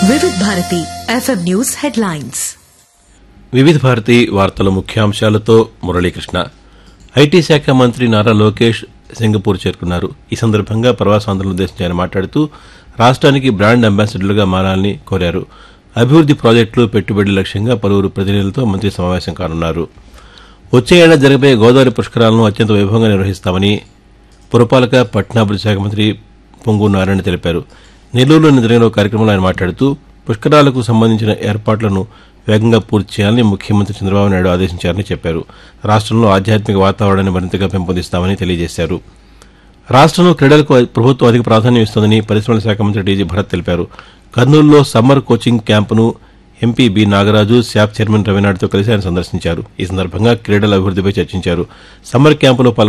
వివిధ Bharati FM news headlines వివిధ భారతి వార్తల ముఖ్యాంశాలతో మురళీకృష్ణ ఐటీ శాఖ మంత్రి నారా లోకేష్ సింగపూర్ చేరుకున్నారు ఈ సందర్భంగా ప్రవాసాంధ్రులను ఉద్దేశించి ఆయన మాట్లాడుతూ రాష్ట్రానికి బ్రాండ్ అంబాసిడర్లుగా మారాలని కోరారు అభివృద్ది ప్రాజెక్టులు పెట్టుబడుల లక్ష్యంగా పలువురు ప్రతినిధులతో మంత్రి సమావేశం కానున్నారు వచ్చే ఏడాది జరగబోయే గోదావరి పుష్కరాలను అత్యంత వైభవంగా నిర్వహిస్తామని పురపాలక పట్టణాభివృద్ధి శాఖ మంత్రి పొంగు నారాయణ తెలిపారు నెల్లూరులో నిన్న జరిగిన ఒక కార్యక్రమంలో ఆయన మాట్లాడుతూ పుష్కరాలకు సంబంధించిన ఏర్పాట్లను వేగంగా పూర్తి చేయాలని ముఖ్యమంత్రి చంద్రబాబు నాయుడు ఆదేశించారని చెప్పారు రాష్ట్రంలో ఆధ్యాత్మిక వాతావరణాన్ని మరింతగా పెంపొందిస్తామని తెలియజేశారు రాష్ట్రంలో క్రీడలకు ప్రభుత్వం అధిక ప్రాధాన్యం ఇస్తోందని పరిశ్రమల శాఖ మంత్రి డీజీ భరత్ తెలిపారు కర్నూలులో సమ్మర్ కోచింగ్ క్యాంపును MP B Nagaraju SAAP chairman రవినాయుడుతో కలిసి ఆయన సందర్శించారు ఈ సందర్భంగా క్రీడల అభివృద్దిపై చర్చించారు సమ్మర్ క్యాంపులో పాల్గొన్న